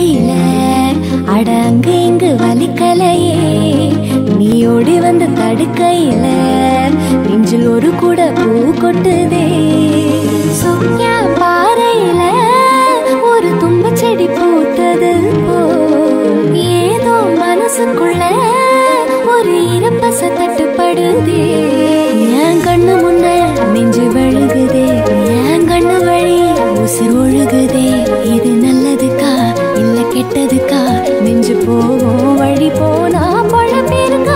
படுக்கையில அட அங்கு இங்கு வலிக்கலையே நீ ஓடி வந்து தடுக்கையில நெஞ்சில் ஒரு கூட பூ கொட்டுதே சுக்கியா பாறையில ஒரு தும்பு செடி பூத்தது போ ஏதோ மனசுக்குள்ள ஒரு இறப்பச தட்டுப்படுதே என் கண்ணு முன்ன நெஞ்சு வழுகுதே என் கண்ணு வழி உசிர் ஒழுகுதே இது நல்லதுக்கா இல்ல கெட்டதுக்கா நெஞ்சு போகும் வழி போனா பழப்பேருக்கா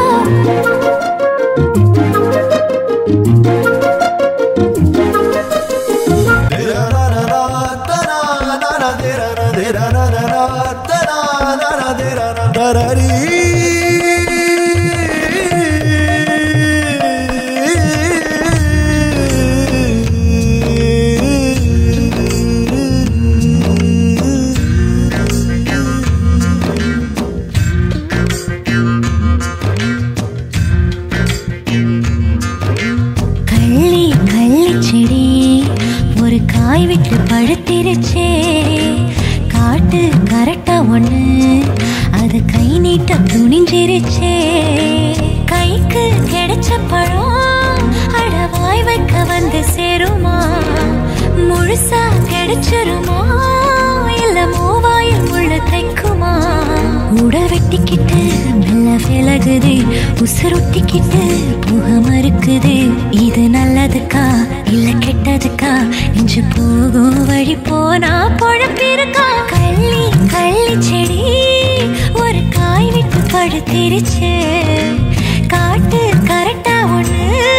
கள்ளி கள்ளி செடி ஒரு காய் விட்டு பழுத்திருச்சே காட்டு கரெக்டா ஒண்ணு அது கை நீட்ட துணிஞ்சிருச்சே கைக்கு கிடைச்ச பழம் அடவாய் வைக்க வந்து சேருமா முழுசா கிடைச்சிருமா இல்ல மூவாயில் உள்ள தைக்குமா உடல் வெட்டிக்கிட்டு மெல்ல விலகுது உசுரொட்டிக்கிட்டு புக மறுக்குது இது நல்லதுக்கா இல்ல கெட்டதுக்கா இன்று போகும் வழி போனா பொழப்பிருக்கா கள்ளி கள்ளி செடி ஒரு காய் விட்டு படுத்திருச்சு காட்டு கரெக்டா ஒண்ணு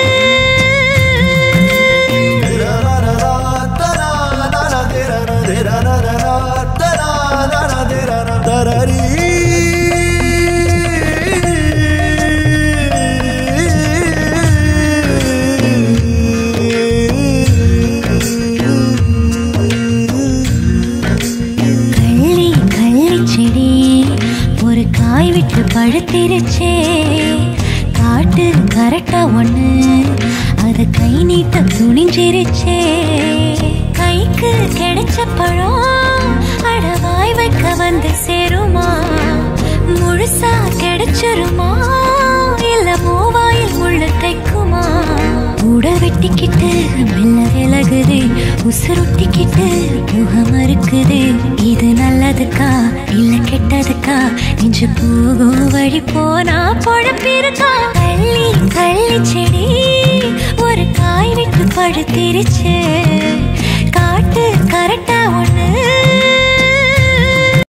கள்ளி கள்ளி செடி ஒரு காய் விட்டு பழுத்திருச்சே காட்டு கரெக்டா ஒண்ணு அது கை நீட்ட துணிஞ்சிருச்சே கைக்கு கிடைச்ச பழம் அடவாய் வைக்க வந்து சேருமா முழுசா கிடைச்சிருமா இல்ல மூவாயில் உள்ள தைக்குமா உடல் வெட்டிக்கிட்டு மெல்ல விலகுது உசுரொட்டிக்கிட்டு முகம் மறுக்குது இது நல்லதுக்கா இல்ல கெட்டதுக்கா இன்று போகும் வழி போனா பொழப்பிருக்கா கள்ளி கள்ளி செடி ஒரு காய் விட்டு படுத்திருச்சு காட்டு கரெக்டா